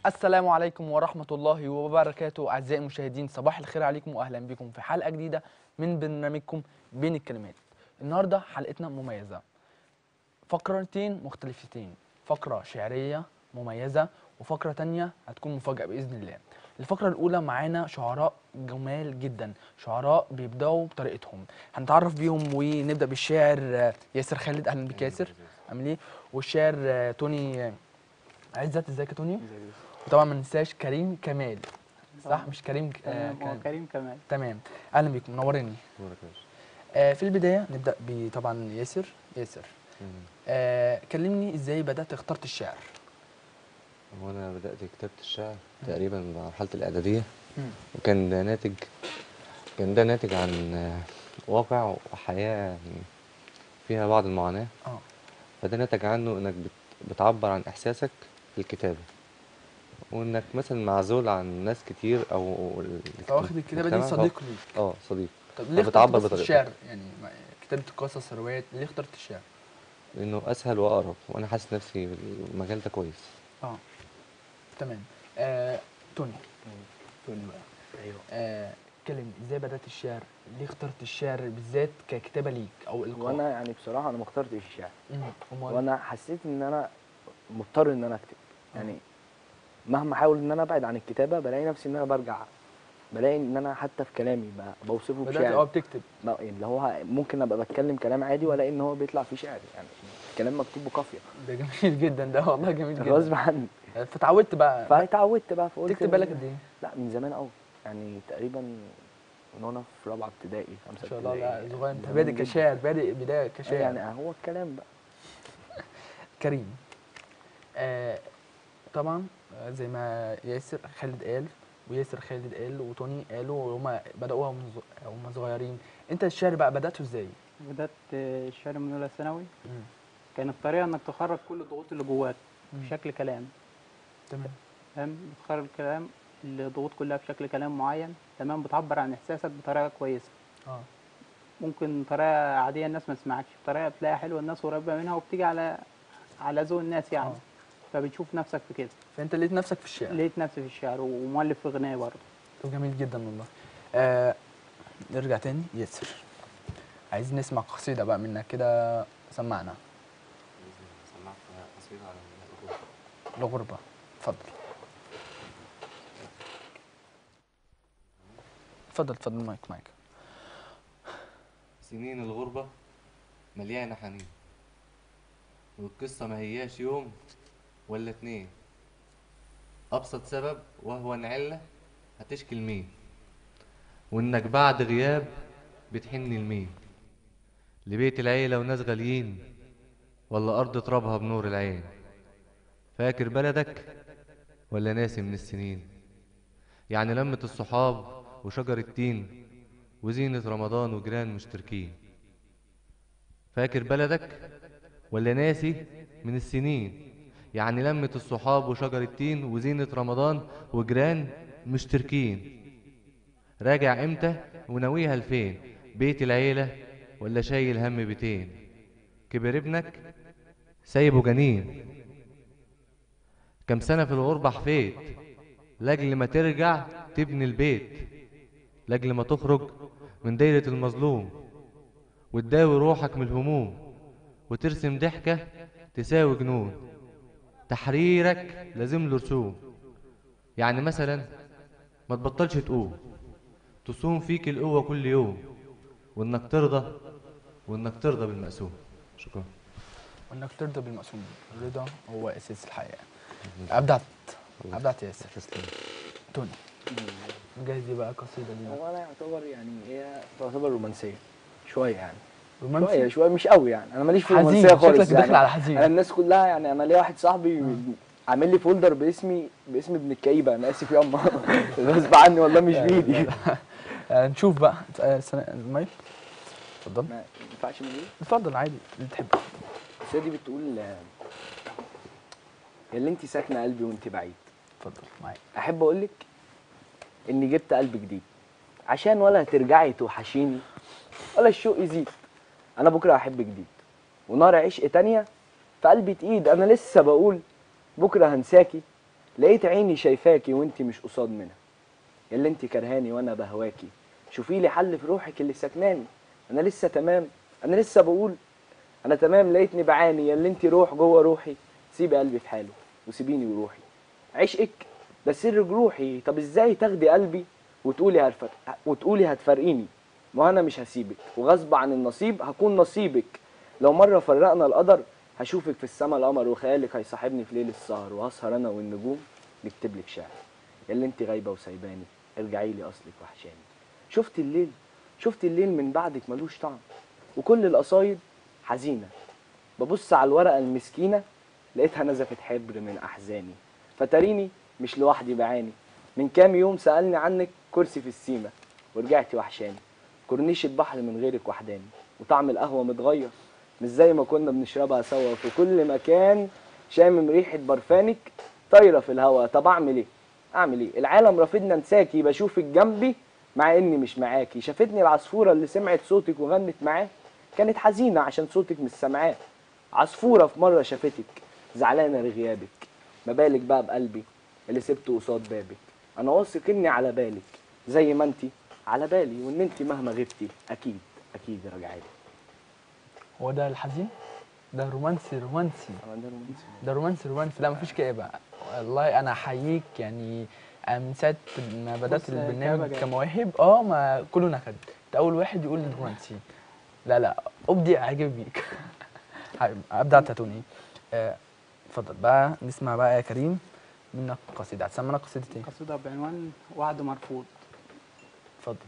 السلام عليكم ورحمة الله وبركاته أعزائي المشاهدين صباح الخير عليكم وأهلا بكم في حلقة جديدة من برنامجكم بين الكلمات النهاردة حلقتنا مميزة فقرتين مختلفتين فقرة شعرية مميزة وفقرة تانية هتكون مفاجأة بإذن الله الفقرة الأولى معانا شعراء جمال جدا شعراء بيبدأوا بطريقتهم هنتعرف بيهم ونبدأ بالشاعر آه، ياسر خالد أهلا بك ياسر عامل إيه والشاعر آه، توني آه، عزت ازيك يا توني وطبعا ما ننساش كريم كمال صح مش كريم آه تمام هو كان كريم كمال تمام اهلا بيكم منوريني آه في البدايه نبدا بطبعا ياسر ياسر آه كلمني ازاي بدات اخترت الشعر هو انا بدات كتابه الشعر تقريبا مرحله الاعداديه مم. وكان ده ناتج كان ده ناتج عن آه، واقع وحياه يعني فيها بعض المعاناه اه فده نتج عنه انك بت- بتعبر عن احساسك في الكتابه وانك مثلا معزول عن ناس كتير او ال- فواخد الكتابه دي المجتمع، صديق ليك اه صديق طب ليه اخترت بتعبر قصة بطريقتك. الشعر يعني ما- كتابه قصص روايات ليه اخترت الشعر لانه اسهل واقرب وانا حاسس نفسي المجال ده كويس اه تمام آه توني توني بقى ايوه آه كلمني ازاي بدات الشعر ليه اخترت الشعر بالذات ككتابه ليك او القاء وانا يعني بصراحه انا ما اخترتش الشعر مم. أمال؟ وانا حسيت ان انا مضطر ان انا اكتب يعني مهما احاول ان انا ابعد عن الكتابه بلاقي نفسي ان انا برجع بلاقي ان انا حتى في كلامي ب- بوصفه بدات اه بشعر بتكتب ما- اللي هو ممكن ابقى بتكلم كلام عادي والاقي ان هو بيطلع فيه شعر يعني كلام مكتوب بقافيه ده جميل جدا ده والله جميل جدا غصب عني فتعودت بقى فاتعودت بقى فقلت تكتب إن- بالك قد ايه؟ لا من زمان قوي يعني تقريبا من وانا في رابعه ابتدائي خمسه ما شاء الله ابتدائي لا صغير انت زمان بادئ جداً. كشاعر بادئ بدايه كشاعر يعني هو الكلام بقى كريم آه طبعا آه، زي ما ياسر خالد قال وياسر خالد قال وتوني قالوا وهما بدأوها وهم ز- وهم صغيرين انت الشعر بقى بدأته ازاي؟ بدات الشعر من اولى ثانوي مم. كانت الطريقه انك تخرج كل الضغوط اللي جواك مم. بشكل كلام تمام فاهم بتخرج الكلام الضغوط كلها بشكل كلام معين تمام بتعبر عن احساسك بطريقه كويسه اه ممكن طريقه عاديه الناس ما تسمعكش بطريقه بتلاقيها حلوه الناس قريبه منها وبتيجي على على ذوق الناس يعني آه. فبتشوف نفسك في كده فانت لقيت نفسك في الشعر لقيت نفسي في الشعر ومؤلف في غناء برضه طب جميل جدا والله آه نرجع تاني ياسر عايز نسمع قصيدة بقى منك كده سمعنا الغربة اتفضل اتفضل اتفضل مايك مايك سنين الغربة مليانة حنين والقصة ما هياش يوم ولا اتنين أبسط سبب وهو إن علة هتشكي لمين وإنك بعد غياب بتحن لمين لبيت العيلة وناس غاليين ولا أرض ترابها بنور العين فاكر بلدك ولا ناسي من السنين يعني لمة الصحاب وشجر التين وزينة رمضان وجيران مشتركين فاكر بلدك ولا ناسي من السنين يعني لمة الصحاب وشجر التين وزينة رمضان وجيران مشتركين راجع امتى وناويها لفين بيت العيلة ولا شايل هم بيتين كبر ابنك سايبه جنين كم سنة في الغربة حفيت لاجل ما ترجع تبني البيت لاجل ما تخرج من دايرة المظلوم وتداوي روحك من الهموم وترسم ضحكة تساوي جنون تحريرك لازم له رسوم يعني مثلا ما تبطلش تقوم تصوم فيك القوة كل يوم وانك ترضى وانك ترضى بالمقسوم شكرا وانك ترضى بالمقسوم الرضا هو اساس الحياة ابدعت ابدعت ياسر تسلم توني جاهز بقى قصيدة لينا هو انا يعتبر يعني هي تعتبر رومانسيه شويه يعني شويه رومانسي شويه مش قوي يعني انا ماليش في حزين الرومانسيه خالص شكلك يعني داخل على حزين انا الناس كلها يعني انا ليا واحد صاحبي عامل لي فولدر باسمي باسم ابن الكئيبه انا اسف يا اما غصب عني والله مش بايدي آه، نشوف بقى آه، سنة- المايك اتفضل ما ينفعش من ايه اتفضل عادي اللي تحبه السيده دي بتقول آه، يا اللي انت ساكنه قلبي وانت بعيد اتفضل معاك احب اقول لك اني جبت قلب جديد عشان ولا ترجعي توحشيني ولا الشوق يزيد انا بكره احب جديد ونار عشق تانية في قلبي تقيد انا لسه بقول بكره هنساكي لقيت عيني شايفاكي وانت مش قصاد منها ياللي انت كرهاني وانا بهواكي شوفي لي حل في روحك اللي سكناني انا لسه تمام انا لسه بقول انا تمام لقيتني بعاني ياللي انت روح جوه روحي سيبي قلبي في حاله وسيبيني وروحي عشقك ده سر جروحي طب ازاي تاخدي قلبي وتقولي هتفرق وتقولي هتفرقيني ما انا مش هسيبك وغصب عن النصيب هكون نصيبك لو مره فرقنا القدر هشوفك في السما القمر وخيالك هيصاحبني في ليل السهر وهسهر انا والنجوم نكتب لك شعر ياللي انت غايبه وسايباني ارجعي لي اصلك وحشاني شفت الليل شفت الليل من بعدك ملوش طعم وكل القصايد حزينه ببص على الورقه المسكينه لقيتها نزفت حبر من احزاني فتريني مش لوحدي بعاني من كام يوم سالني عنك كرسي في السيما ورجعتي وحشاني كورنيش البحر من غيرك وحداني وطعم القهوه متغير مش زي ما كنا بنشربها سوا في كل مكان شامم ريحه برفانك طايره في الهوا طب اعمل ايه اعمل ايه العالم رافضني انساكي بشوفك جنبي مع اني مش معاكي شافتني العصفوره اللي سمعت صوتك وغنت معاه كانت حزينه عشان صوتك مش سامعاه عصفوره في مره شافتك زعلانه لغيابك ما بالك بقى بقلبي اللي سبته قصاد بابك انا واثق اني على بالك زي ما انتي على بالي وان انتي مهما غبتي اكيد اكيد راجعالي هو ده الحزين ده رومانسي رومانسي أنا ده رومانسي. ده رومانسي رومانسي لا مفيش كآبة والله انا احييك يعني أنا من ساعه ما بدات بص، البرنامج كآبة جاية. كمواهب اه ما كله نكد انت اول واحد يقول رومانسي لا لا ابدي اعجب بيك حبيبي، ابدع تاتوني آه، اتفضل بقى نسمع بقى يا كريم منك قصيده هتسمعنا قصيده ايه قصيدة بعنوان وعد مرفوض اتفضل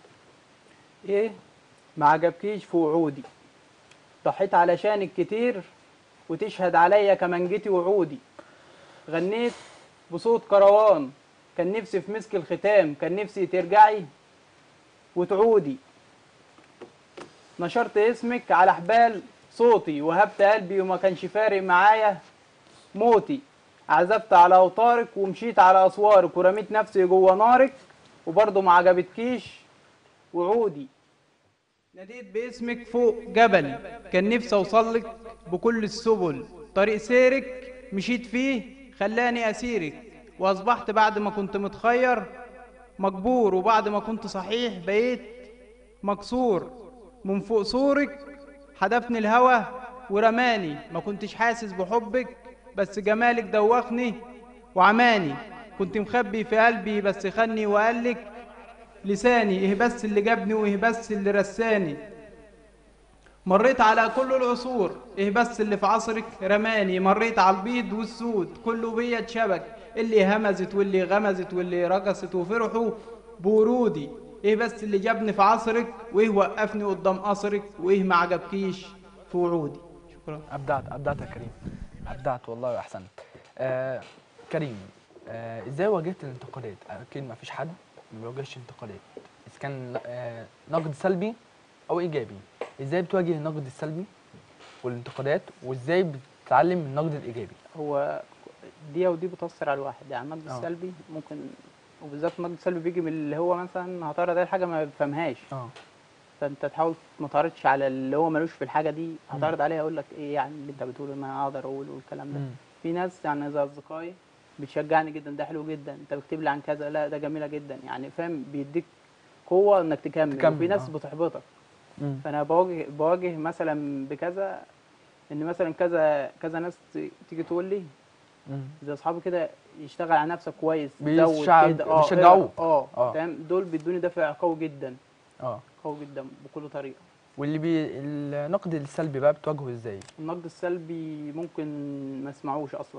ايه ما عجبكيش في وعودي ضحيت علشانك كتير وتشهد عليا كمنجتي وعودي غنيت بصوت كروان كان نفسي في مسك الختام كان نفسي ترجعي وتعودي نشرت اسمك على حبال صوتي وهبت قلبي وما كانش فارق معايا موتي عزفت على اوتارك ومشيت على اسوارك ورميت نفسي جوه نارك وبرضه ما عجبتكيش وعودي ناديت باسمك فوق جبل كان نفسي اوصلك بكل السبل طريق سيرك مشيت فيه خلاني اسيرك واصبحت بعد ما كنت متخير مجبور وبعد ما كنت صحيح بقيت مكسور من فوق سورك حدفني الهوى ورماني ما كنتش حاسس بحبك بس جمالك دوخني وعماني كنت مخبي في قلبي بس خني وقالك لساني ايه بس اللي جابني وايه بس اللي رساني مريت على كل العصور ايه بس اللي في عصرك رماني مريت على البيض والسود كله بيا اتشبك اللي همزت واللي غمزت واللي رقصت وفرحوا بورودي ايه بس اللي جابني في عصرك وايه وقفني قدام قصرك وايه ما عجبكيش في وعودي شكرا ابدعت ابدعت يا كريم ابدعت والله واحسنت آه كريم آه ازاي واجهت الانتقادات اكيد ما فيس حد ما بيواجهش انتقادات اذا كان آه نقد سلبي او ايجابي ازاي بتواجه النقد السلبي والانتقادات وازاي بتتعلم من النقد الايجابي هو دي ودي بتأثر على الواحد يعني النقد آه. السلبي ممكن وبالذات النقد السلبي بيجي من اللي هو مثلا هتعرض عليه حاجه ما بيفهمهاش اه فانت تحاول ما تعرضش على اللي هو ملوش في الحاجه دي هتعرض عليها يقول لك ايه يعني اللي انت بتقوله ما اقدر اقوله والكلام ده مم. في ناس يعني زي اصدقائي بتشجعني جدا ده حلو جدا انت بتكتب لي عن كذا لا ده جميله جدا يعني فاهم بيديك قوه انك تكمل, تكمل، وفي ناس آه. بتحبطك مم. فانا بواجه بواجه مثلا بكذا ان مثلا كذا كذا ناس ت- تيجي تقول لي مم. زي اصحابي كده يشتغل على نفسك كويس بيشع- زود كده اه بيشجعوك. اه آه. فاهم دول بيدوني دافع قوي جدا اه قوي جدا بكل طريقه واللي بي النقد السلبي بقى بتواجهه ازاي النقد السلبي ممكن ما اسمعوش اصلا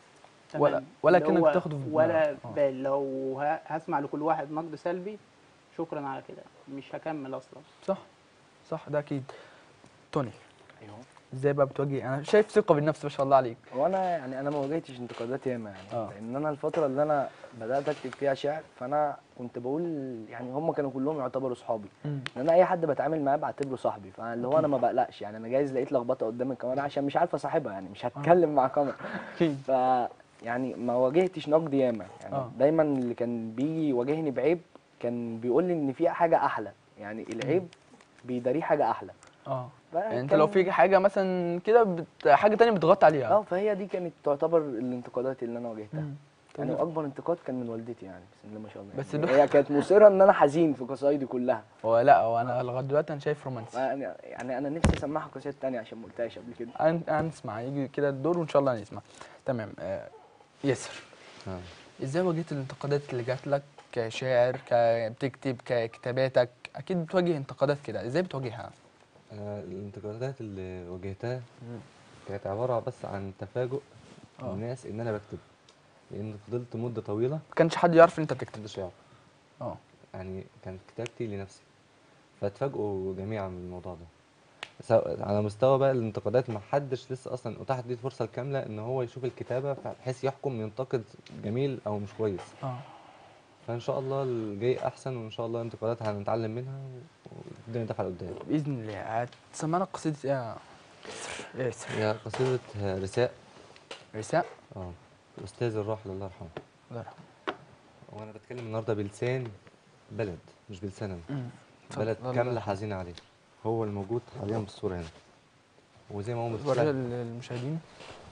ولا- تمام. ولا اللي كأنك هو تاخده في ولا دماغك. آه. بال لو ه- هسمع لكل واحد نقد سلبي شكرا على كده مش هكمل اصلا صح صح ده اكيد توني ايوه ازاي بقى بتواجه انا شايف ثقه بالنفس ما شاء الله عليك هو انا يعني انا ما واجهتش انتقادات ياما يعني آه. لان انا الفتره اللي انا بدات اكتب فيها شعر فانا كنت بقول يعني هم كانوا كلهم يعتبروا صحابي مم. ان انا اي حد بتعامل معاه بعتبره صاحبي فاللي هو انا ما بقلقش يعني انا جايز لقيت لخبطه قدام الكاميرا عشان مش عارف اصاحبها يعني مش هتكلم مع كاميرا اكيد ف يعني ما واجهتش نقد ياما يعني آه. دايما اللي كان بيجي يواجهني بعيب كان بيقول لي ان في حاجه احلى يعني العيب بيداريه حاجه احلى اه فكان- يعني انت لو في حاجه مثلا كده بت... حاجه تانية بتغطي عليها اه فهي دي كانت تعتبر الانتقادات اللي انا واجهتها مم. يعني اكبر انتقاد كان من والدتي يعني بسم الله ما شاء الله بس يعني دول- هي كانت مصره ان انا حزين في قصايدي كلها هو لا هو انا لغايه دلوقتي انا شايف رومانسي يعني يعني انا نفسي اسمعها قصايد تانية عشان ما قلتهاش قبل كده هن- هنسمع يجي كده الدور وان شاء الله هنسمع تمام آه، ياسر آه. ازاي واجهت الانتقادات اللي جات لك كشاعر كبتكتب ككتاباتك اكيد بتواجه انتقادات كده ازاي بتواجهها أنا الانتقادات اللي واجهتها كانت عبارة بس عن تفاجؤ آه. الناس إن أنا بكتب لأن فضلت مدة طويلة ما كانش حد يعرف ان انت بتكتب محدش يعرف اه يعني كانت كتابتي لنفسي فاتفاجئوا جميعا من الموضوع ده سواء على مستوى بقى الانتقادات ما حدش لسه اصلا اتاحت ليه الفرصه الكامله ان هو يشوف الكتابه بحيث يحكم ينتقد جميل او مش كويس اه فان شاء الله الجاي احسن وان شاء الله انتقادات هنتعلم منها والدنيا دافعه لقدام باذن الله هتسمعنا قصيده ايه يا ياسر هي قصيده رساء رساء اه الاستاذ الراحل الله يرحمه الله يرحمه وانا بتكلم النهارده بلسان بلد مش بلسان انا أمم. اتفضل. بلد الله كامله يرحمه. حزينه عليه هو الموجود حاليا بالصوره هنا وزي ما هو وريها متسلسل للمشاهدين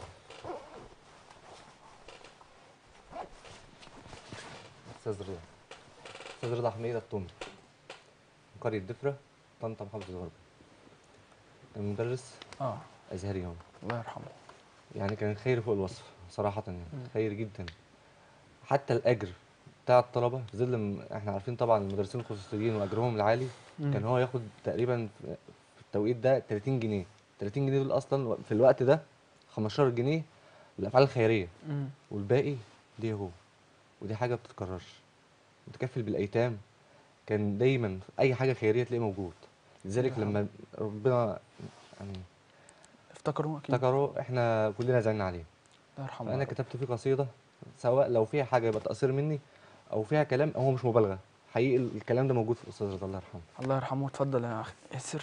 استاذ رضا استاذ رضا حميد الطومي من قريه دفره طنطا محافظه الغرب المدرس اه ازهري هون الله يرحمه يعني كان خير فوق الوصف صراحه يعني خير جدا حتى الاجر بتاع الطلبه في ظل م- احنا عارفين طبعا المدرسين الخصوصيين واجرهم العالي مم. كان هو ياخد تقريبا في في التوقيت ده 30 جنيه 30 جنيه دول اصلا في الوقت ده 15 جنيه للافعال الخيريه أمم. والباقي ليه هو ودي حاجه بتتكررش متكفل بالايتام كان دايما في اي حاجه خيريه تلاقيه موجود لذلك نعم. لما ربنا يعني افتكروا اكيد افتكره احنا كلنا زعلنا عليه الله يرحمه فانا يا رب. كتبت فيه قصيده سواء لو فيها حاجه يبقى تقصير مني او فيها كلام هو مش مبالغه حقيقي الكلام ده موجود في الاستاذ رضا الله يرحمه الله يرحمه اتفضل يا اخي ياسر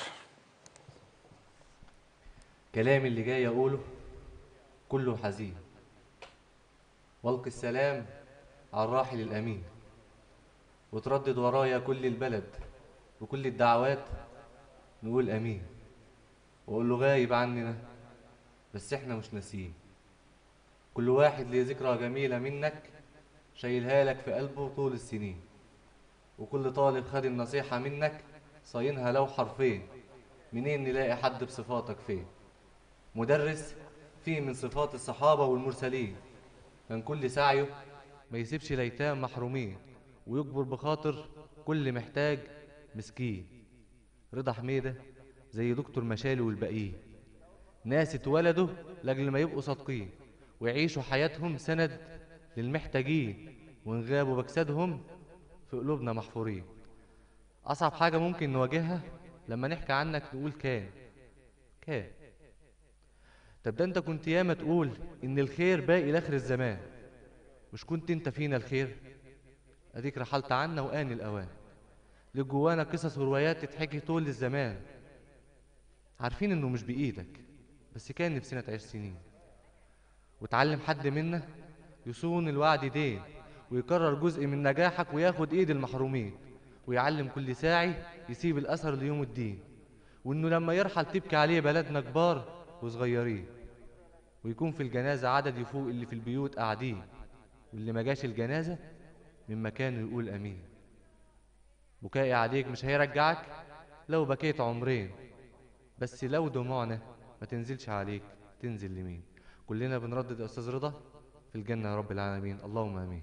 كلامي اللي جاي اقوله كله حزين والقي السلام على الراحل الامين وتردد ورايا كل البلد وكل الدعوات نقول امين واقول له غايب عننا بس احنا مش ناسيين كل واحد ليه ذكرى جميلة منك شايلها لك في قلبه طول السنين وكل طالب خد النصيحة منك صاينها لو حرفين منين نلاقي حد بصفاتك فين مدرس فيه من صفات الصحابة والمرسلين كان كل سعيه ما يسيبش ليتام محرومين ويجبر بخاطر كل محتاج مسكين رضا حميدة زي دكتور مشالي والباقيين ناس اتولدوا لاجل ما يبقوا صادقين ويعيشوا حياتهم سند للمحتاجين وإن غابوا بجسادهم في قلوبنا محفورين أصعب حاجة ممكن نواجهها لما نحكي عنك نقول كان كان طب ده انت كنت ياما تقول ان الخير باقي لاخر الزمان مش كنت انت فينا الخير اديك رحلت عنا وآن الاوان ليك جوانا قصص وروايات تتحكي طول الزمان عارفين انه مش بايدك بس كان نفسنا تعيش سنين وتعلم حد منا يصون الوعد دين ويكرر جزء من نجاحك وياخد ايد المحرومين ويعلم كل ساعي يسيب الاثر ليوم الدين وانه لما يرحل تبكي عليه بلدنا كبار وصغيرين ويكون في الجنازة عدد يفوق اللي في البيوت قاعدين واللي ما جاش الجنازة من مكانه يقول أمين بكائي عليك مش هيرجعك لو بكيت عمرين بس لو دموعنا ما تنزلش عليك تنزل لمين كلنا بنردد يا أستاذ رضا في الجنة يا رب العالمين اللهم آمين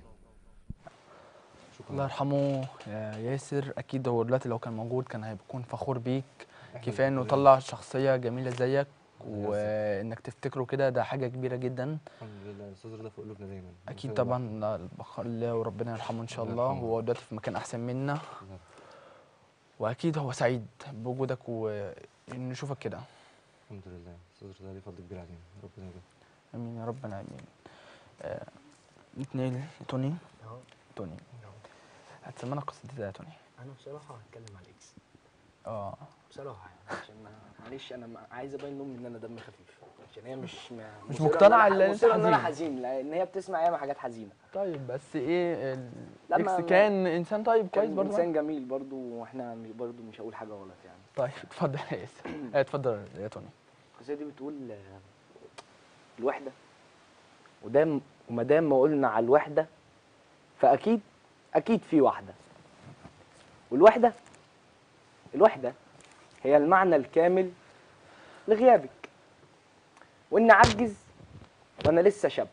الله يرحمه يا ياسر اكيد هو دلوقتي لو كان موجود كان هيكون فخور بيك كفايه انه طلع شخصيه جميله زيك وانك تفتكره كده ده حاجه كبيره جدا الحمد لله الأستاذ رضا في قلوبنا دايما اكيد طبعا البقاء لله وربنا يرحمه ان شاء الله الله يرحمه. هو دلوقتي في مكان احسن منا واكيد هو سعيد بوجودك ونشوفك كده الحمد لله الأستاذ رضا ليه فضل كبير علينا ربنا يبارك امين يا رب العالمين آه، نتنقل لتوني توني هتسمعنا قصتي يا توني انا بصراحه هتكلم على الاكس اه بصراحه يعني عشان ما- معلش انا ما- عايز ابين لهم ان انا دمي خفيف عشان هي مش ما مش مصرة إن مقتنعة أنا- إن أنت مصرة ان انا حزين. حزين لان هي بتسمع ياما حاجات حزينه طيب بس ايه لا، الاكس ما- ما- كان انسان طيب كويس كان برضه انسان جميل برضو واحنا مش- برضو مش هقول حاجه غلط يعني طيب اتفضل يا ياسر آه، اتفضل يا توني القصيده دي بتقول آه، الوحده وده م- وما دام ما قلنا على الوحده فاكيد اكيد في واحده والوحده الوحده هي المعنى الكامل لغيابك وان عجز وانا لسه شاب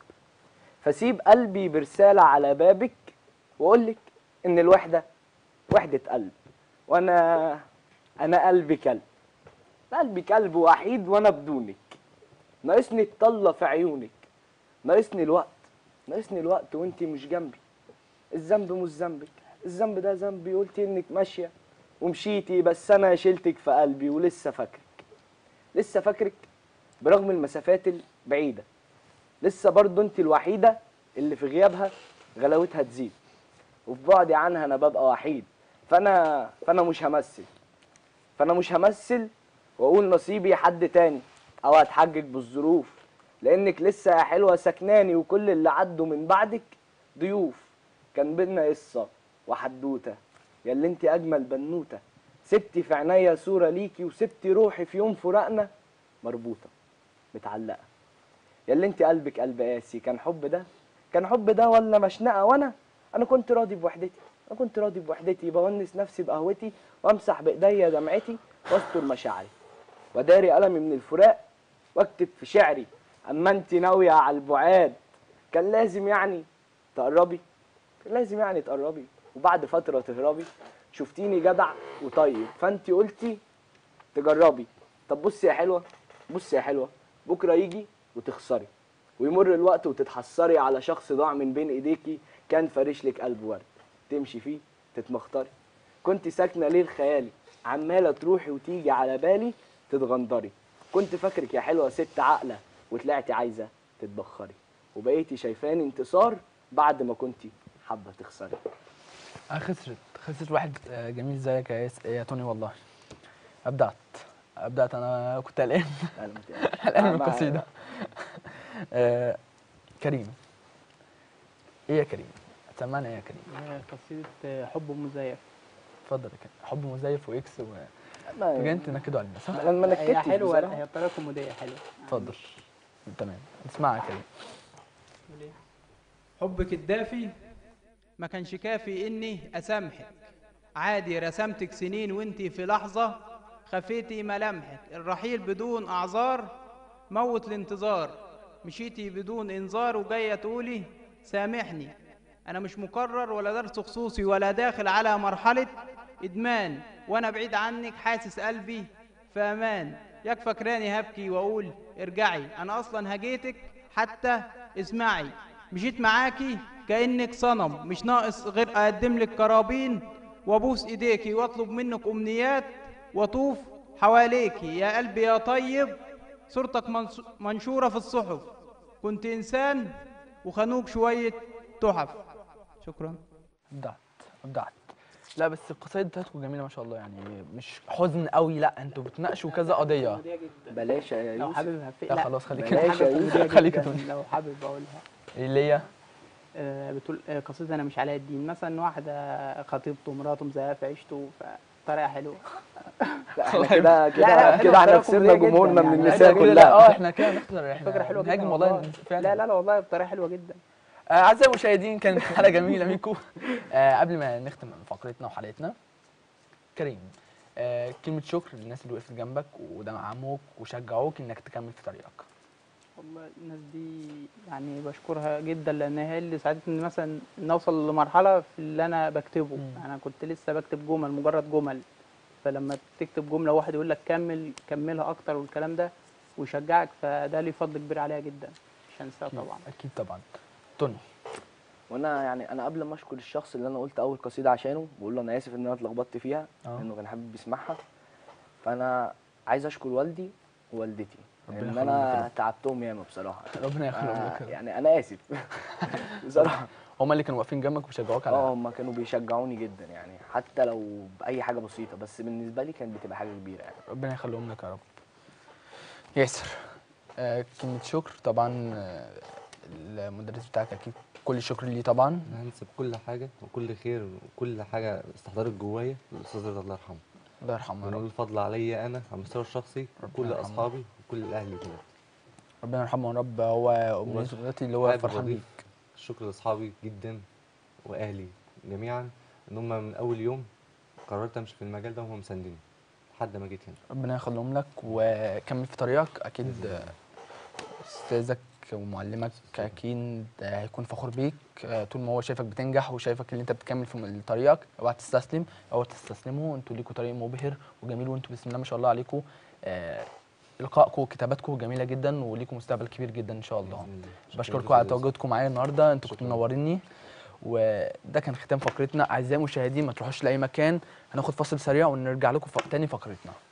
فسيب قلبي برساله على بابك واقول لك ان الوحده وحده قلب وانا انا قلبي كلب قلبي كلب وحيد وانا بدونك ناقصني الطله في عيونك ناقصني الوقت ناقصني الوقت وانتي مش جنبي الذنب مش ذنبك الذنب ده ذنبي قلتي انك ماشيه ومشيتي بس انا شلتك في قلبي ولسه فاكرك لسه فاكرك برغم المسافات البعيده لسه برضه انت الوحيده اللي في غيابها غلاوتها تزيد وفي بعدي عنها انا ببقى وحيد فانا فانا مش همثل فانا مش همثل واقول نصيبي حد تاني او هتحجج بالظروف لانك لسه يا حلوه سكناني وكل اللي عدوا من بعدك ضيوف كان بينا قصه وحدوته يا اللي انت اجمل بنوته سبتي في عينيا صوره ليكي وسبتي روحي في يوم فراقنا مربوطه متعلقه يا اللي انت قلبك قلب قاسي كان حب ده كان حب ده ولا مشنقه وانا انا كنت راضي بوحدتي انا كنت راضي بوحدتي بونس نفسي بقهوتي وامسح بايديا دمعتي واستر مشاعري وداري ألمي من الفراق واكتب في شعري اما انت ناويه على البعاد كان لازم يعني تقربي كان لازم يعني تقربي وبعد فتره تهربي شفتيني جدع وطيب فانت قلتي تجربي طب بصي يا حلوه بصي يا حلوه بكره يجي وتخسري ويمر الوقت وتتحسري على شخص ضاع من بين ايديكي كان فارش لك قلب ورد تمشي فيه تتمخطري كنت ساكنه ليل خيالي عماله تروحي وتيجي على بالي تتغندري كنت فاكرك يا حلوه ست عاقله وطلعتي عايزه تتبخري وبقيتي شايفاني انتصار بعد ما كنتي حابه تخسري آه خسرت خسرت واحد آه، جميل زيك يا, ياس- يا توني والله ابدعت ابدعت انا كنت قلقان أنا متأكد. قلقان من آه، ما- القصيده آه كريم ايه يا كريم سمعنا ايه يا كريم هي قصيدة حب مزيف اتفضل يا كريم حب مزيف واكس و ما- بجد تنكدوا علينا صح لما هي نكدتش حلوة بصراحة. هي طريقة كوميدية حلوة اتفضل تمام نسمعها يا كريم حبك الدافي ما كانش كافي اني اسامحك عادي رسمتك سنين وانتي في لحظة خفيتي ملامحك الرحيل بدون اعذار موت الانتظار مشيتي بدون انذار وجاية تقولي سامحني انا مش مكرر ولا درس خصوصي ولا داخل على مرحلة ادمان وانا بعيد عنك حاسس قلبي في امان ياك فاكراني هبكي واقول ارجعي انا اصلا هجيتك حتى اسمعي مشيت معاكي كانك صنم مش ناقص غير اقدم لك كرابين وابوس ايديكي واطلب منك امنيات واطوف حواليكي يا قلبي يا طيب صورتك منص- منشوره في الصحف كنت انسان وخنوك شويه تحف شكرا ابدعت ابدعت لا بس القصايد بتاعتكم جميله ما شاء الله يعني مش حزن قوي لا انتوا بتناقشوا كذا قضيه بلاش يا لو يوسف حابب هف- لا خلاص خليك بلاش انت يا يوسف. خليك جداً انت لو حابب اقولها اللي هي آه، بتقول آه، قصيدة أنا مش علاء الدين مثلا واحدة خطيبته مراته مزهقة في عيشته فطريقة حلوه لا احنا كده لا، لا، كده حلوة كده احنا بطريقة خسرنا كوميدية جمهورنا جداً من يعني. النساء كل ده- كلها اه احنا كده نقدر احنا فكرة حلوة جدا نهاجم والله والله. فعلا لا لا لا والله بطريقة حلوة جدا آه، اعزائي المشاهدين كانت حلقه جميله منكم آه قبل ما نختم فقرتنا وحلقتنا كريم آه كلمه شكر للناس اللي وقفت جنبك ودعموك وشجعوك انك تكمل في طريقك والله الناس دي يعني بشكرها جدا لان هي اللي ساعدتني مثلا ان اوصل لمرحله في اللي انا بكتبه مم. انا كنت لسه بكتب جمل مجرد جمل فلما تكتب جمله واحد يقول لك كمل كملها اكتر والكلام ده ويشجعك فده ليه فضل كبير عليا جدا مش هنساه طبعا اكيد طبعا توني وانا يعني انا قبل ما اشكر الشخص اللي انا قلت اول قصيده عشانه بقول له انا اسف ان انا اتلخبطت فيها آه. لانه كان حابب يسمعها فانا عايز اشكر والدي ووالدتي ربنا لان يخليهم انا لك. تعبتهم ياما بصراحه ربنا يخليهم آه لك يعني انا اسف بصراحه هم اللي كانوا واقفين جنبك وشجعوك اه على هم كانوا بيشجعوني جدا يعني حتى لو باي حاجه بسيطه بس بالنسبه لي كانت بتبقى حاجه كبيره يعني ربنا يخليهم لك يا رب ياسر آه كلمه شكر طبعا آه المدرس بتاعك اكيد كل الشكر ليه طبعا انا هنسب كل حاجه وكل خير وكل حاجه استحضرت جوايا للاستاذ رضا الله يرحمه الله يرحمه يا ونقول رب الفضل عليا انا على المستوى الشخصي ربنا وكل يرحمه. اصحابي وكل اهلي كده ربنا يرحمه يا رب هو امنيته دلوقتي اللي هو حابب فرحان أضيف بيك الشكر لاصحابي جدا واهلي جميعا ان هم من اول يوم قررت امشي في المجال ده وهم مسانديني لحد ما جيت هنا ربنا يخليهم لك وكمل في طريقك اكيد بإذن الله. استاذك ومعلمك اكيد هيكون فخور بيك طول ما هو شايفك بتنجح وشايفك ان انت بتكمل في طريقك اوعى تستسلم اوعى تستسلموا انتوا ليكوا طريق مبهر وجميل وانتوا بسم الله ما شاء الله عليكم آه، لقائكم وكتاباتكم جميله جدا وليكم مستقبل كبير جدا ان شاء الله بإذن الله. شكراً بشكركم على جزيلاً. تواجدكم معايا النهارده انتوا كنتوا شكراً. منوريني وده كان ختام فقرتنا اعزائي المشاهدين ما تروحوش لاي مكان هناخد فاصل سريع ونرجع لكم ف- تاني فقرتنا